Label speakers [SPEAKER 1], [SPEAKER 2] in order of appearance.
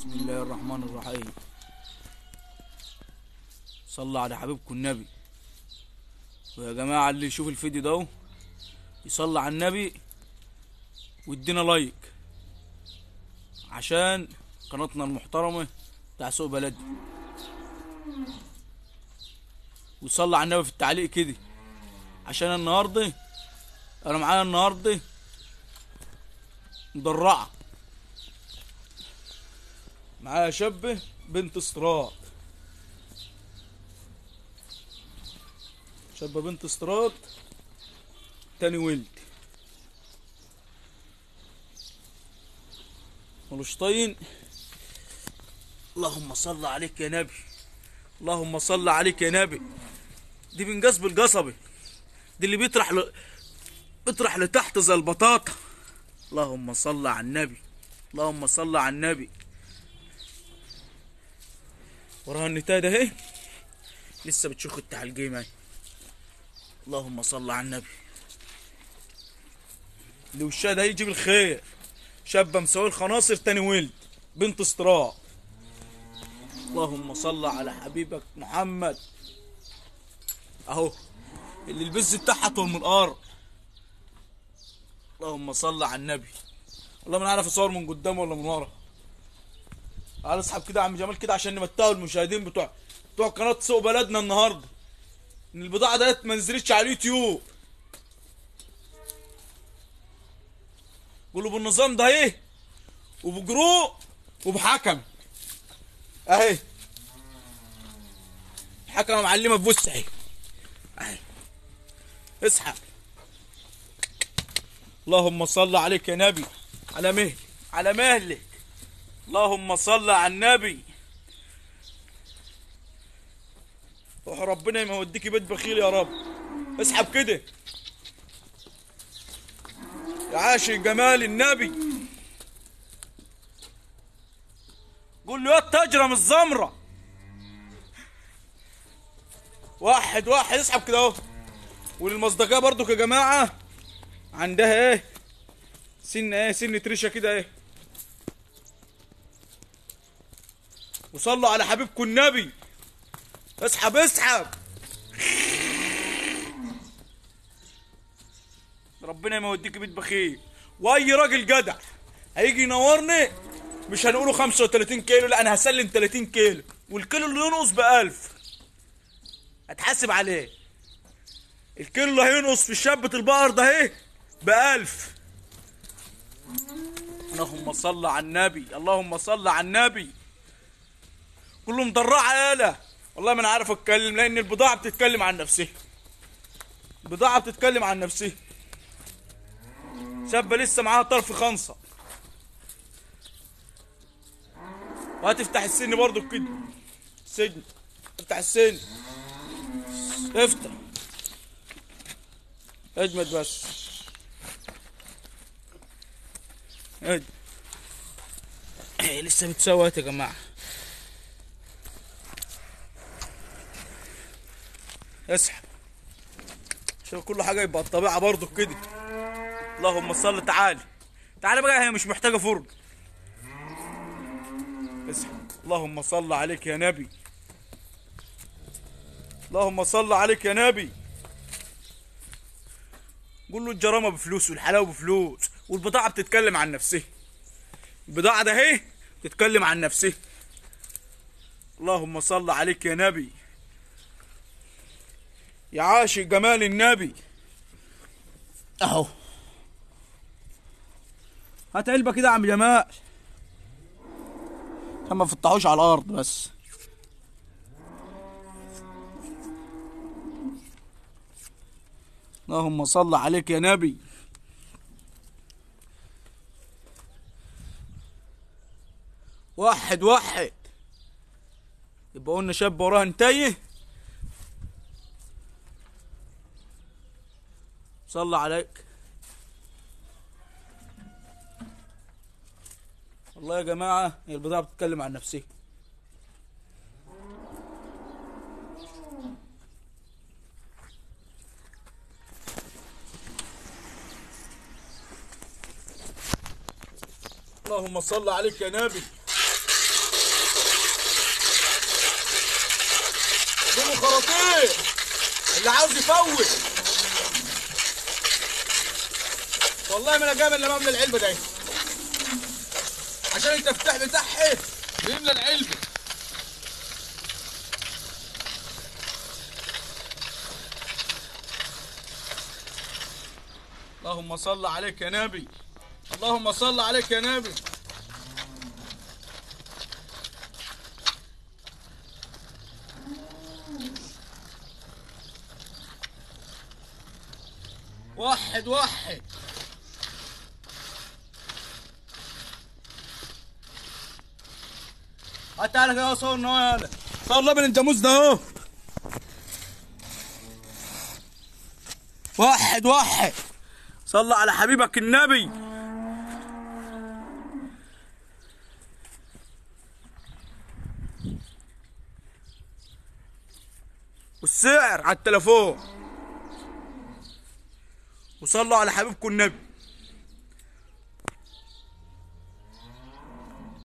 [SPEAKER 1] بسم الله الرحمن الرحيم صلى على حبيبكم النبي ويا جماعة اللي يشوف الفيديو ده يصلي على النبي ويدينا لايك عشان قناتنا المحترمة بتاع سوق بلدي ويصلي على النبي في التعليق كده عشان النهارده انا معايا النهارده مدرعة معايا شابة بنت استراد شابة بنت استراد تاني ولد ملوشطين اللهم صل عليك يا نبي اللهم صل عليك يا نبي دي من قصب القصبة دي اللي بيطرح ل... بيطرح لتحت زي البطاطا اللهم صل على النبي اللهم صل على النبي وراها النتاية ده اهي لسه بتشوخ التعلقيم اهي اللهم صل على النبي اللي وشها ده يجيب الخير شابة مسوي الخناصر تاني ولد بنت استراء اللهم صل على حبيبك محمد اهو اللي البز بتاعها طول من الارض اللهم صل على النبي والله ما عارف اصور من قدام ولا من ورا تعال اسحب كده يا عم جمال كده عشان نمتعوا المشاهدين بتوع بتوع قناه سوق بلدنا النهارده ان البضاعه ديت ما نزلتش على اليوتيوب قولوا بالنظام ده ايه وبجروء وبحكم اهي حكمه معلمه ببص اهي اهي اسحب اللهم صل عليك يا نبي على مهلك على مهلك اللهم صل على النبي روح ربنا ما يوديكي بيت بخيل يا رب اسحب كده يا عاشق جمال النبي قول له يا تجرم الزمرة واحد واحد اسحب كده اهو وللمصداقية برضو يا جماعة عندها ايه سن ايه سن تريشة كده ايه وصلوا على حبيبكم النبي اسحب اسحب ربنا ما يوديك بيت بخير واي راجل جدع هيجي ينورني مش هنقوله 35 كيلو لا انا هسلم 30 كيلو والكيلو اللي ينقص ب 1000 هتحاسب عليه الكيلو اللي هينقص في شابة البقر ده اهي ب 1000 اللهم صل على النبي اللهم صل على النبي كله مدرعة يالا والله ما انا عارف اتكلم لان البضاعة بتتكلم عن نفسها البضاعة بتتكلم عن نفسها شابة لسه معاها طرف خنصة وهتفتح السن برضو كده سجن افتح السن افتح اجمد بس اجمد لسه بتسوت يا جماعه اسحب عشان كل حاجه يبقى الطبيعه برضو كده اللهم صل تعالى تعالى بقى هي مش محتاجه فرن اسحب اللهم صل عليك يا نبي اللهم صل عليك يا نبي قول له الجرامه بفلوس والحلاوه بفلوس والبضاعه بتتكلم عن نفسها البضاعه ده اهي بتتكلم عن نفسها اللهم صل عليك يا نبي يا عاشق جمال النبي اهو هات علبه كده يا عم جمال عشان ما فتحوش على الارض بس اللهم صل عليك يا نبي واحد واحد يبقى قلنا شاب وراها انتيه صلى عليك والله يا جماعة هي البضاعة بتتكلم عن نفسها اللهم صل عليك يا نبي بطيء اللي عاوز يفوت والله ما انا جايب الا بملى العلبه دي عشان التفتاح بتاعها بيملى العلبه اللهم صل عليك يا نبي اللهم صل عليك يا نبي وحد وحد هات تعالى كده صورنا اهو يالا صور لبن الجاموس ده اهو وحد وحد صل على حبيبك النبي والسعر على التليفون وصلوا على حبيبكم النبي